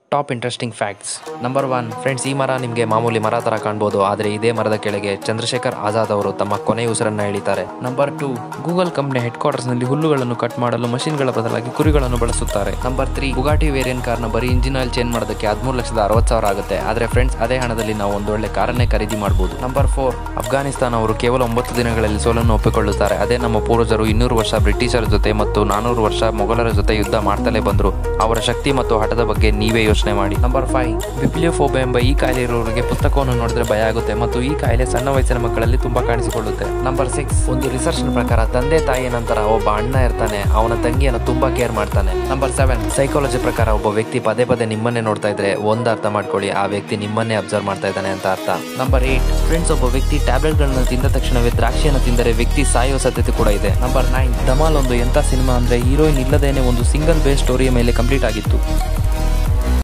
top interesting facts number one friends ಈ ಮರ ನಿಮಗೆ ಮಾಮೂಲಿ ಮರ ತರ ಕಾಣ್ಬೋದು ಆದರೆ ಇದೇ ಮರದ ಕೆಳಗೆ ಚಂದ್ರಶೇಖರ್ ಆಜಾದ್ ಅವರು ತಮ್ಮ ಕೊನೆಯ ಉಸಿರನ್ನ ಎಳಿತಾರೆ number two Google company headquarters ನಲ್ಲಿ ಹುಲ್ಲುಗಳನ್ನು ಕಟ್ ಮಾಡಲು ಮಷಿನ್ಗಳ ಬದಲಾಗಿ ಕುರಿಗಳನ್ನು ಬಳಸುತ್ತಾರೆ ನಂಬರ್ ತ್ರೀ ಬುಗಾಟಿ ವೇರಿಯಂಟ್ ಕಾರ್ನ ಬರೀ ಇಂಜಿನ್ ಆಯಿಲ್ ಚೇಂಜ್ ಮಾಡೋದಕ್ಕೆ ಹದಿಮೂರು ಲಕ್ಷದ ಅರವತ್ತು ಸಾವಿರ ಆಗುತ್ತೆ ಆದರೆ ಫ್ರೆಂಡ್ಸ್ ಅದೇ ಹಣದಲ್ಲಿ ನಾವು ಒಂದು ಒಳ್ಳೆ ಕಾರನ್ನೇ ಖರೀದಿ ಮಾಡಬಹುದು ನಂಬರ್ ಫೋರ್ ಅಫ್ಘಾನಿಸ್ತಾನ ಅವರು ಕೇವಲ ಒಂಬತ್ತು ದಿನಗಳಲ್ಲಿ ಸೋಲನ್ನು ಒಪ್ಪಿಕೊಳ್ಳುತ್ತಾರೆ ಅದೇ ನಮ್ಮ ಪೂರ್ವಜರು ಇನ್ನೂರು ವರ್ಷ ಬ್ರಿಟಿಷರ ಜೊತೆ ಮತ್ತು ನಾನೂರು ವರ್ಷ ಮೊಘಲರ ಜೊತೆ ಯುದ್ಧ ಮಾಡ್ತಲೇ ಬಂದರು ಅವರ ಶಕ್ತಿ ಮತ್ತು ಹಠದ ಬಗ್ಗೆ ನೀವೇ ಯೋಚನೆ ಮಾಡಿ ನಂಬರ್ ಫೈವ್ ಬಿಪ್ಲಿಯೋಫೋಬಾ ಎಂಬ ಈ ಕಾಯಿಲೆ ಇರುವವರಿಗೆ ಪುಸ್ತಕವನ್ನು ನೋಡಿದ್ರೆ ಭಯ ಆಗುತ್ತೆ ಮತ್ತು ಈ ಕಾಯಿಲೆ ಸಣ್ಣ ವಯಸ್ಸಿನ ಮಕ್ಕಳಲ್ಲಿ ತುಂಬಾ ಕಾಣಿಸಿಕೊಳ್ಳುತ್ತೆ ನಂಬರ್ ಸಿಕ್ಸ್ ಒಂದು ರಿಸರ್ಚ್ ಪ್ರಕಾರ ತಂದೆ ತಾಯಿಯ ನಂತರ ಒಬ್ಬ ಅಣ್ಣ ಇರ್ತಾನೆ ಅವನ ತಂಗಿಯನ್ನು ತುಂಬಾ ಕೇರ್ ಮಾಡ್ತಾನೆ ನಂಬರ್ ಸೆವೆನ್ ಸೈಕಾಲಜಿ ಪ್ರಕಾರ ಒಬ್ಬ ವ್ಯಕ್ತಿ ಪದೇ ಪದೇ ನಿಮ್ಮನ್ನೇ ನೋಡ್ತಾ ಇದ್ರೆ ಒಂದು ಅರ್ಥ ಮಾಡ್ಕೊಳ್ಳಿ ಆ ವ್ಯಕ್ತಿ ನಿಮ್ಮನ್ನೇ ಅಬ್ಸರ್ವ್ ಮಾಡ್ತಾ ಇದ್ದಾನೆ ಅಂತ ಅರ್ಥ ನಂಬರ್ ಏಟ್ ಫ್ರೆಂಡ್ಸ್ ಒಬ್ಬ ವ್ಯಕ್ತಿ ಟ್ಯಾಬ್ಲೆಟ್ಗಳನ್ನು ತಿಂದ ತಕ್ಷಣವೇ ದ್ರಾಕ್ಷಿಯನ್ನು ತಿಂದರೆ ವ್ಯಕ್ತಿ ಸಾಯುವ ಸಾಧ್ಯತೆ ಕೂಡ ಇದೆ ನಂಬರ್ ನೈನ್ ಧಮಾಲ್ ಒಂದು ಎಂತ ಸಿನಿಮಾ ಅಂದ್ರೆ ಹೀರೋಯಿನ್ ಇಲ್ಲದೇನೆ ಒಂದು ಸಿಂಗಲ್ ಬೇಸ್ ಸ್ಟೋರಿಯ ಮೇಲೆ ಕಂಪ್ಲೀಟ್ ಆಗಿತ್ತು